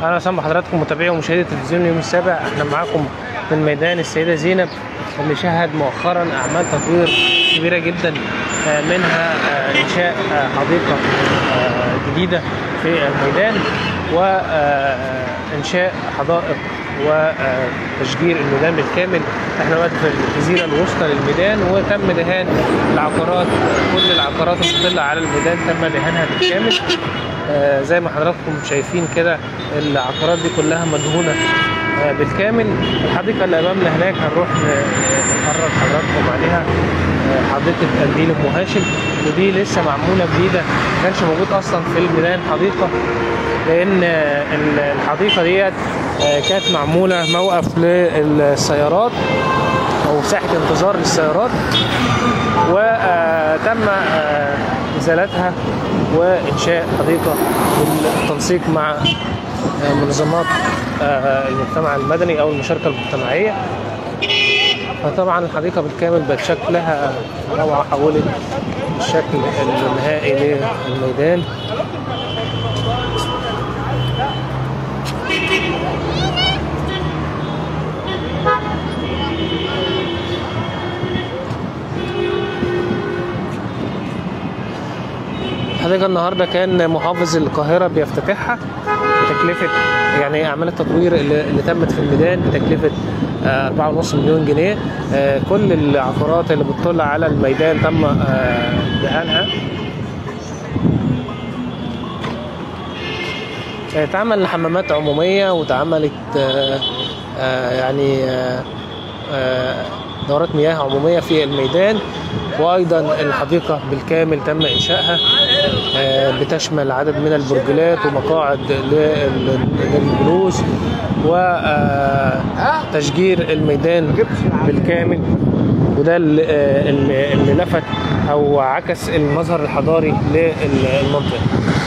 اهلا وسهلا بحضراتكم متابعي ومشاهدي تلفزيون اليوم السابع احنا معاكم من ميدان السيده زينب اللي شهد مؤخرا اعمال تطوير كبيره جدا آه، منها آه، انشاء آه، حديقه آه، جديده في الميدان وانشاء حدائق وتشجير الميدان بالكامل احنا دلوقتي في الجزيره الوسطى للميدان وتم دهان العقارات كل العقارات المطله على الميدان تم دهانها بالكامل آه، زي ما حضراتكم شايفين كده العقارات دي كلها مدهونه آه، بالكامل الحديقه اللي امامنا هناك هنروح ن- نفرج حضراتكم عليها آه، حديقه قنديل ام هاشم ودي لسه معموله جديده ما كانش موجود اصلا في الميدان حديقه لان آه، ال- الحديقه ديت آه، كانت معموله موقف للسيارات او ساحه انتظار للسيارات وتم ازالتها وانشاء حديقه بالتنسيق مع آه، منظمات آه، المجتمع المدني او المشاركه المجتمعيه فطبعا الحديقه بالكامل بقت شكلها روعه حولت الشكل النهائي للميدان الحديقة النهاردة كان محافظ القاهرة بيفتتحها بتكلفة يعني أعمال التطوير اللي, اللي تمت في الميدان بتكلفة آه، 4.5 مليون جنيه آه، كل العقارات اللي بتطل على الميدان تم آه، دهانها آه، اتعمل حمامات عمومية واتعملت آه، آه، يعني آه، آه، دورات مياه عمومية في الميدان وأيضا الحديقة بالكامل تم إنشائها آه، بتشمل عدد من البرجلات ومقاعد لل- للجلوس وتشجير الميدان بالكامل وده اللي آه، اللي اللي لفت أو عكس المظهر الحضاري للمنطقة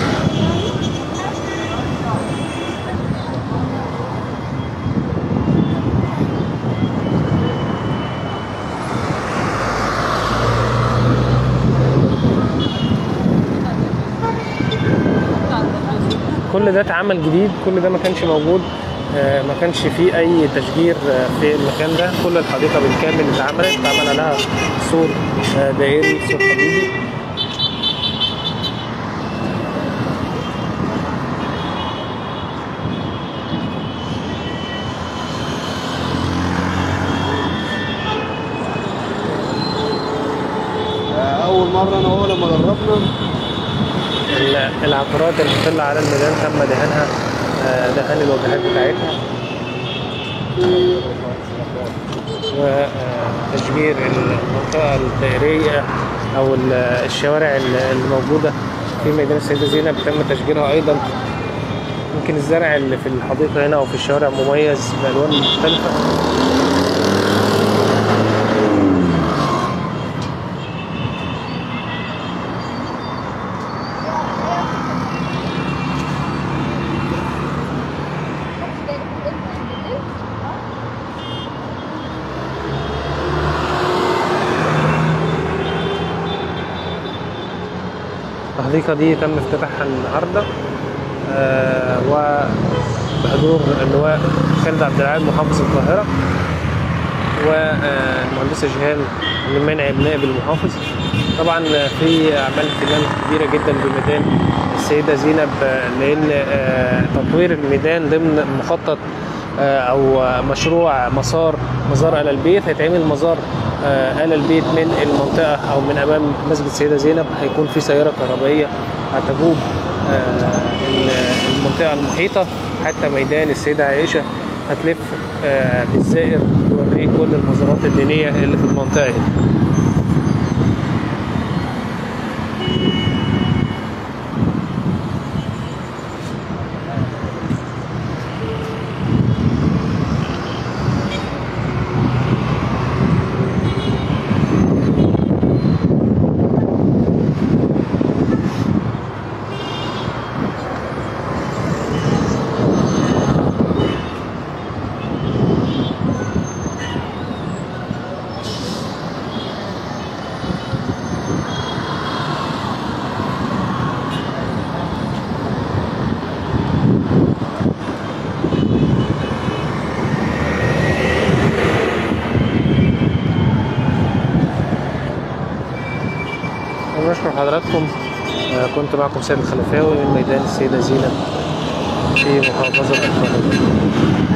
كل ده اتعمل جديد كل ده ما كانش موجود آه، ما كانش فيه اي تشجير آه، في المكان ده كل الحديقه بالكامل اتعملت اتعمل لها سور آه، دائري سور حديدي اول مره انا هو لما جربنا ال- العقارات المطلة على الميدان تم دهانها آه، دهان الواجهات بتاعتها وتشجير المنطقة الدائرية أو ال- الشوارع ال- الموجودة في ميدان السيدة زينب تم تشجيرها أيضا يمكن الزرع اللي في الحديقة هنا أو في الشوارع مميز بألوان مختلفة الحديقة دي تم افتتاحها النهاردة آه وبحضور اللواء خالد عبد العال محافظ القاهرة والمهندسة جيهان المنعم نائب المحافظ طبعا في أعمال اهتمام كبيرة جدا بميدان السيدة زينب آه، لأن آه، تطوير الميدان ضمن مخطط آه، أو مشروع مسار مزار آل البيت هيتعمل مزار آه، آل البيت من المنطقة أو من أمام مسجد السيدة زينب هيكون في سيارة كهربائية هتجوب آه، المنطقة المحيطة حتى ميدان السيدة عائشة هتلف آه، للزائر توريه كل المزارات الدينية اللي في المنطقة دي. بحضراتكم آه، كنت معكم سيد الخلفاوي من ميدان السيدة زينب في محافظة القاهرة